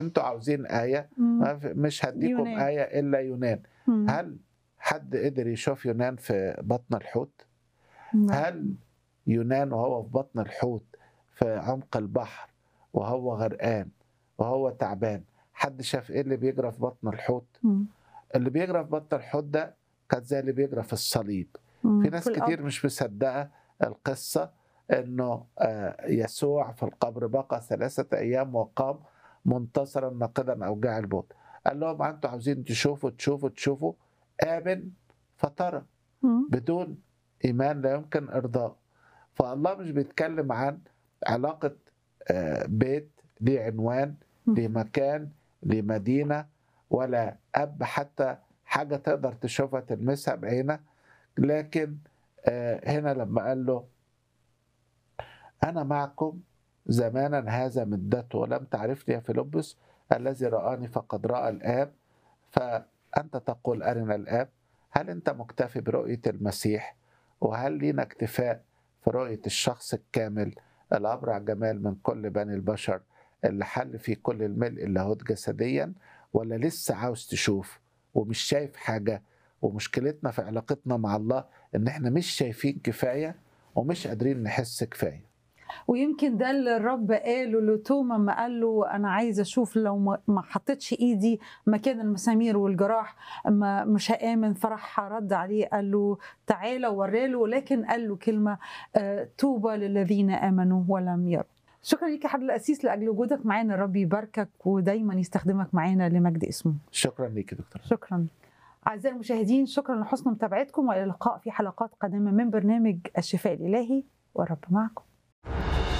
انتوا عاوزين آية مم. ما في- مش هديكم يونان. آية إلا يونان مم. هل حد قدر يشوف يونان في بطن الحوت نعم. هل يونان وهو في بطن الحوت في عمق البحر وهو غرقان وهو تعبان حد شاف ايه اللي بيجرى في بطن الحوت مم. اللي بيجرى في بطن الحوت ده كان زي اللي بيجرى في الصليب مم. في ناس الأرض. كتير مش مصدقه القصه انه آه، يسوع في القبر بقى ثلاثه ايام وقام منتصرا ناقدا اوجاع الموت قال لهم انتوا عاوزين تشوفوا تشوفوا تشوفوا امن فترى مم. بدون ايمان لا يمكن ارضاء فالله مش بيتكلم عن علاقه آه، بيت ليه عنوان مم. ليه مكان ليه مدينه ولا اب حتى حاجه تقدر تشوفها تلمسها بعينك لكن آه، هنا لما قال له انا معكم زمانا هذا مدته ولم تعرفني يا فيلبس الذي رآني فقد رأى الآب فأنت تقول أرنا الآب هل أنت مكتفي برؤية المسيح وهل لينا اكتفاء في رؤية الشخص الكامل الأبرع جمال من كل بني البشر اللي حل في كل الملء اللاهوت جسديا ولا لسه عاوز تشوف ومش شايف حاجة ومشكلتنا في علاقتنا مع الله إن إحنا مش شايفين كفاية ومش قادرين نحس كفاية ويمكن ده اللي الرب قاله لتوما ما قال له انا عايز اشوف لو ما- ما حطيتش ايدي مكان المسامير والجراح ما مش هامن فراح رد عليه قال له تعالى وراله لكن قال له كلمه آه، طوبى للذين امنوا ولم يروا شكرا ليك يا حضرة الأسيس لأجل وجودك معانا الرب يباركك ودايما يستخدمك معانا لمجد اسمه شكرا ليك يا دكتور شكرا أعزائي المشاهدين شكرا لحسن متابعتكم وإلى اللقاء في حلقات قادمة من برنامج الشفاء الإلهي والرب معكم